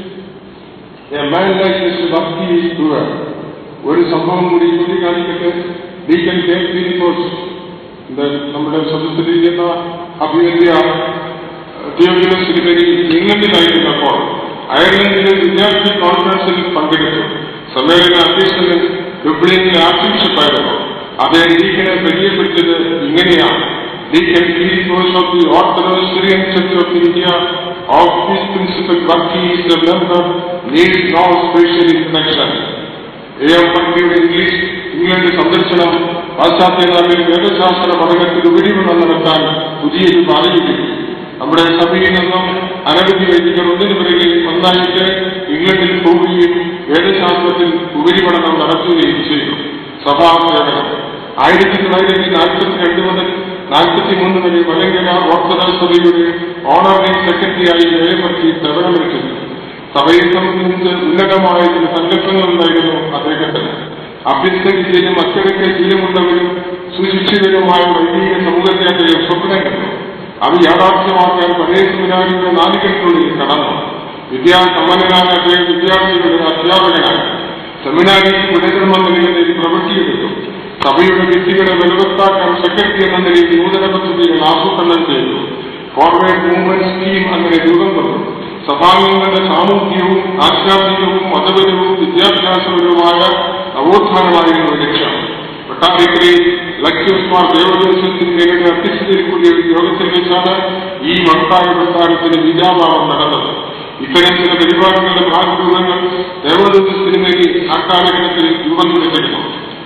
a man like mister ഭക്തി ഈസ് ഡുവർ ഒരു സംഭവം കൂടി ചൂണ്ടിക്കാണിക്കട്ടെ ഡീക്കൻ കെ ഫിലിപ്പോസ് ഇത് നമ്മുടെ സ്വതന്ത്രിക്കുന്ന അഭിവന്യ തിയോഗ്യസ് സിനിമയിൽ ഇംഗ്ലണ്ടിലായിരുന്നപ്പോൾ അയർലൻഡിലെ വിദ്യാർത്ഥി കോൺഫറൻസിൽ പങ്കെടുത്തു സമ്മേളന അധ്യക്ഷന് ഡുബ്ലിനിലെ ആർച്ച് ബിഷപ്പായിരുന്നു അദ്ദേഹം ഡീക്കനെ പരിചയപ്പെട്ടത് ഇങ്ങനെയാണ് deacon Philipose of the orthodox Syrian church of India of this principal Varkey is the member need no special introduction A M പട്ടിയുടെ ഇംഗ്ലീഷ് ഇംഗ്ലണ്ട് സന്ദർശനം പാശ്ചാത്യ നാട്ടിൽ വേദശാസ്ത്ര പഠനത്തിൽ ഉപരിപഠനം നടത്താൻ പുതിയൊരു പാതയുണ്ട് നമ്മുടെ സഭയിൽ നിന്നും അനവധി വൈദികർ ഒന്നിനു പിറകിൽ ഒന്നായിട്ട് ഇംഗ്ലണ്ടിൽ പോവുകയും വേദശാസ്ത്രത്തിൽ ഉപരിപഠനം നടത്തുകയും ചെയ്തു സഭാ സേവനം ആയിരത്തി തൊള്ളായിരത്തി നാൽപ്പത്തി രണ്ട് മുതൽ നാൽപ്പത്തിമൂന്ന് വരെ മലങ്കര ഓർത്തഡോക്സ് സഭയുടെ ഓണററി സെക്രട്ടറിയായി ഏവർത്തി സേവനമനുഷ്ഠിച്ചു സഭയെ സംബന്ധിച്ച് ഉന്നതമായ ചില സങ്കല്പങ്ങളുണ്ടായിരുന്നു അദ്ദേഹത്തിന് അഭ്യസ്ത വിദ്യയിലും അച്ചടക്ക ശീലമുള്ളവരും സുശിക്ഷിതരുമായ വൈദിക സമൂഹത്തെ അദ്ദേഹം സ്വപ്നം കണ്ടു അത് യാഥാർത്ഥ്യമാക്കാൻ പഴയ സെമിനാരിയുടെ നാലുകൾക്കുള്ളിൽ കടന്നു വിദ്യാസമ്പന്നനായ അദ്ദേഹം വിദ്യാർത്ഥികളുടെ അധ്യാപകനാണ് സെമിനാരിയിൽ പുനർജന്മം നൽകുന്നതിൽ പ്രവൃത്തിയെടുത്തു സഭയുടെ വ്യക്തികളെ ബലവത്താക്കാൻ സെക്രട്ടറി എന്ന നിലയിൽ നൂതന പദ്ധതികൾ ആസൂത്രണം ചെയ്തു ഫോർവേഡ് മൂവ്മെന്റ് സ്കീം അങ്ങനെ രൂപം കൊണ്ടു സഭാംഗങ്ങളുടെ സാമൂഹ്യവും ആധ്യാത്മികവും മതപരവും വിദ്യാഭ്യാസപരവുമായ നവോത്ഥാനമായിരുന്നു ലക്ഷ്യം കൊട്ടാരക്കരയിൽ ലക്ഷ്മസ്മാർ ദേവദർശനത്തിൻ്റെ അധ്യക്ഷതയിൽ കൂടിയ ഒരു യോഗത്തിൽ വെച്ചാണ് ഈ മഹത്തായ പ്രസ്ഥാനത്തിന് വിജാഭാവം നടന്നത് ഇത്തരം ചില പരിപാടികളുടെ ഭാഗരൂപങ്ങൾ ദേവദൂത സിനിമയിൽ ആ കാലഘട്ടത്തിൽ രൂപം കൊടുത്തിരുന്നു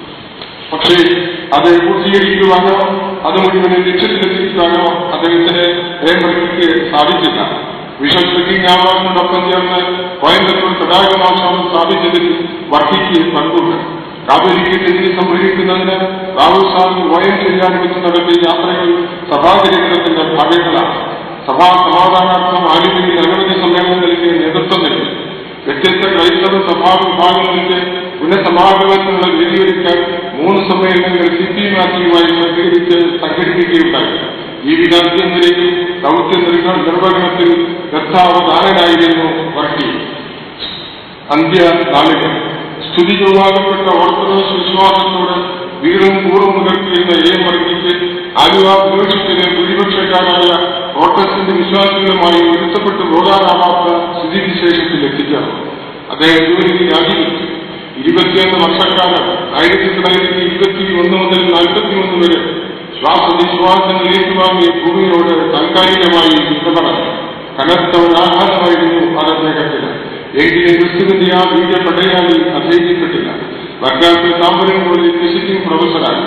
പക്ഷേ അത് പൂർത്തീകരിക്കുവാനോ അത് മുഴുവൻ ലക്ഷ്യത്തിലെത്തിക്കാനോ അദ്ദേഹത്തിന് ഏമറിക്ക് സാധിച്ചില്ല വിശ്വ പ്രതിജ്ഞാവാസിനോടൊപ്പം ചേർന്ന് കോയമ്പത്തൂർ തടാകമാസം സ്ഥാപിച്ചതിൽ വർദ്ധിക്ക് പങ്കുണ്ട് കാതോലിക്കത്തെതിരെ സംഭരിക്കുന്നതിന് റാവു സാഹിബ് വയം ചെയ്യാൻ വെച്ച് നടത്തിയ യാത്രകൾ സഭാചരിത്രത്തിന്റെ ഭാഗങ്ങളാണ് സഭാ സമാധാനാർത്ഥം ആലുവയിൽ അനവധി സമ്മേളനങ്ങൾക്ക് നേതൃത്വം നൽകി വ്യത്യസ്ത ക്രൈസ്തവ സഭാ വിഭാഗങ്ങൾക്ക് പുനഃസമാഗമനത്തിനുള്ള വേദിയൊരുക്കാൻ മൂന്ന് സമ്മേളനങ്ങൾ സി പി മാത്യുമായി സഹകരിച്ച് സംഘടിപ്പിക്കുകയുണ്ടായി ഈ വിധാന്ത്യം വരെയും ദൗത്യ നിർവ- നിർവഹണത്തിൽ ദത്താവധാനനായിരുന്നു വർക്കി അന്ത്യ നാളുകൾ സ്തുതി ചൊവ്വാകപ്പെട്ട ഓർത്തഡോക്സ് വിശ്വാസത്തോട് വീറും കൂറും മുതൽക്കിയിരുന്ന എ വർഗിക്ക് ആലുവ ഭൂരിപക്ഷത്തിന് ഭൂരിപക്ഷക്കാരായ പ്രോട്ടസ്റ്റന്റ് വിശ്വാസികളുമായി പൊരുത്തപ്പെട്ട് പോകാനാവാത്ത സ്ഥിതിവിശേഷത്തിൽ എത്തിച്ചേർന്നു അദ്ദേഹം ജോലിക്ക് രാജിവെച്ചു ഇരുപത്തിയൊന്ന് വർഷക്കാലം ആയിരത്തി തൊള്ളായിരത്തി ഇരുപത്തി ഒന്ന് മുതൽ നാൽപ്പത്തി ഒന്ന് വരെ ശ്വാസനിശ്വാസങ്ങൾ ഏറ്റുവാങ്ങിയ ഭൂമിയോട് താൽക്കാലികമായി വിട പറഞ്ഞു കനത്ത ഒരു ആഘാതമായിരുന്നു അത് അദ്ദേഹത്തിന് എങ്കിലും ക്രിസ്തുവിന്റെ ആ വീര്യ പടയാളി അഭിനയിക്കപ്പെട്ടില്ല മദ്രാസിൽ താമ്പരം കോളേജിൽ വിസിറ്റിംഗ് പ്രൊഫസറായി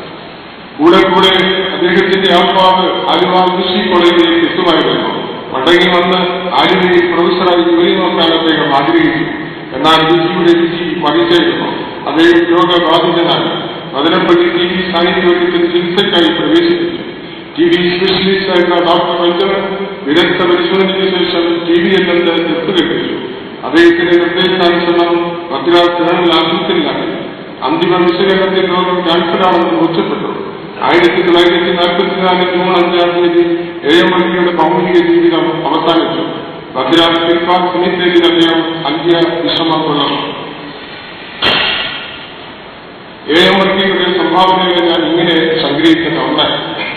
കൂടെ കൂടെ അദ്ദേഹത്തിന്റെ ആത്മാവ് ആലുവ കൃഷി കോളേജിലേക്ക് എത്തുമായിരുന്നു മടങ്ങി വന്ന് ആലുവയിൽ പ്രൊഫസറായി ജോലി നോക്കാൻ അദ്ദേഹം ആഗ്രഹിച്ചു എന്നാൽ വിധിയുടെ വിധി മറിച്ചായിരുന്നു അദ്ദേഹം രോഗബാധിതനായി മദനപ്പള്ളി ടി വി സാന്നിധ്യത്തിൽ ചികിത്സയ്ക്കായി പ്രവേശിപ്പിച്ചു ടി വി സ്പെഷ്യലിസ്റ്റ് ആയിരുന്ന ഡോക്ടർ വൈദ്യൻ വിദഗ്ധ പരിശോധനയ്ക്ക് ശേഷം ടി വി എന്നത് നിർത്തുകെട്ടിച്ചു അദ്ദേഹത്തിന്റെ നിർദ്ദേശാനുസരണം മദ്രാസ് ജനറൽ ആശുപത്രിയിലാക്കി അന്തിമ വിശകലനത്തിൽ രോഗം ക്യാൻസറാണെന്ന് ബോധ്യപ്പെട്ടു ആയിരത്തി തൊള്ളായിരത്തി നാൽപ്പത്തിനാല് ജൂൺ അഞ്ചാം തീയതി എ എം എൽപിയുടെ ഭൗമിക ജീവിതം അവസാനിച്ചു മദ്രാസ് പിൽപ്പാർ സെമിത്തേരിയിൽ അദ്ദേഹം അന്ത്യ വിശ്രമം കൊള്ളുന്നു എ എം എൽപിയുടെ സംഭാവനകളെ ഞാൻ ഇങ്ങനെ സംഗ്രഹിക്കുന്ന ഒന്ന്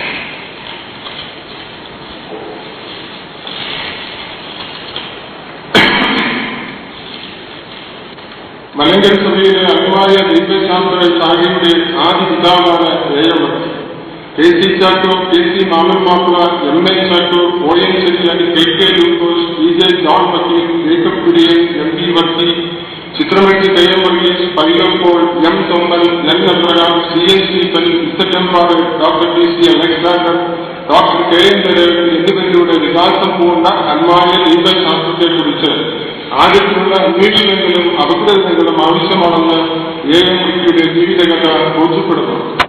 മലങ്കര സഭയിലെ അഭിമായ ദീപശാസ്ത്ര ശാഖയുടെ ആദ്യ പിതാവാണ് A M Varkey K C Chacko K C Mammen Mappila M A Chacko O N Cherian K K Lukose P J John വക്കീൽ ജേക്കബ് കുര്യൻ എം പി വർക്കി ചിത്രമെട്ടി കെ എം വർഗീസ് പൈലപ്പോൾ എം തൊമ്മൽ N Abraham C N Stephen ഇസറ്റംപാട് doctor T C Alexander doctor K N ദരവൻ എന്നിവരിലൂടെ വികാസം പൂർണ്ണ അന്മായ ദൈവശാസ്ത്രത്തെക്കുറിച്ച് ആഴത്തിലുള്ള അന്വേഷണങ്ങളും അപഗ്രഥനങ്ങളും ആവശ്യമാണെന്ന് എ എം വർക്കിയുടെ ജീവിതകഥ ബോധ്യപ്പെടുന്നു